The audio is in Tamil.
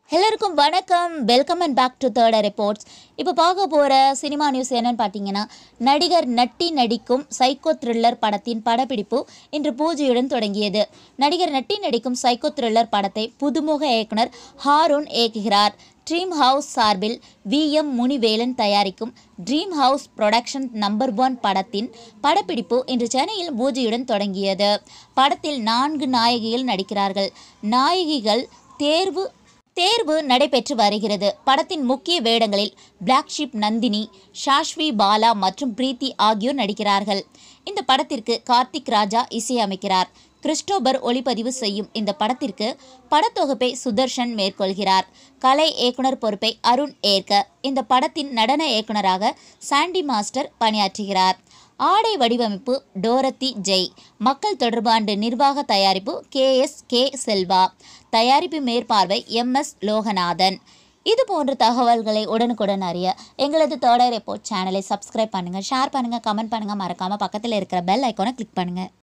எல்லாருக்கும் வணக்கம் welcome and back to Third Reports இப்போ பார்க்க போகிற சினிமா நியூஸ் என்னன்னு பார்த்தீங்கன்னா நடிகர் நட்டி நடிக்கும் சைக்கோ த்ரில்லர் படத்தின் படப்பிடிப்பு இன்று பூஜையுடன் தொடங்கியது நடிகர் நட்டி நடிக்கும் சைக்கோ த்ரில்லர் படத்தை புதுமுக இயக்குனர் ஹாரூன் இயக்குகிறார் ட்ரீம் ஹவுஸ் சார்பில் வி எம் முனிவேலன் தயாரிக்கும் Dream House production number one படத்தின் படப்பிடிப்பு இன்று சென்னையில் பூஜையுடன் தொடங்கியது படத்தில் நான்கு நாயகிகள் நடிக்கிறார்கள் நாயகிகள் தேர்வு தேர்வு நடைபெற்று வருகிறது படத்தின் முக்கிய வேடங்களில் பிளாக் ஷிப் நந்தினி ஷாஷ்வி பாலா மற்றும் பிரீத்தி ஆகியோர் நடிக்கிறார்கள் இந்த படத்திற்கு கார்த்திக் ராஜா இசையமைக்கிறார் கிறிஸ்டோபர் ஒளிப்பதிவு செய்யும் இந்த படத்திற்கு படத்தொகுப்பை சுதர்ஷன் மேற்கொள்கிறார் கலை இயக்குனர் பொறுப்பை அருண் ஏற்க இந்த படத்தின் நடன இயக்குனராக சாண்டி மாஸ்டர் பணியாற்றுகிறார் ஆடை வடிவமைப்பு டோரத்தி ஜெய் மக்கள் தொடர்பாண்டு நிர்வாக தயாரிப்பு கே எஸ் கே செல்வா தயாரிப்பு மேற்பார்வை எம் எஸ் லோகநாதன் இது போன்ற தகவல்களை உடனுக்குடன் அறிய எங்களது தேர்ட் ரிப்போர்ட் சேனலை சப்ஸ்கிரைப் பண்ணுங்கள் ஷேர் பண்ணுங்கள் கமெண்ட் பண்ணுங்கள் மறக்காமல் பக்கத்தில் இருக்கிற பெல் ஐக்கானை கிளிக் பண்ணுங்கள்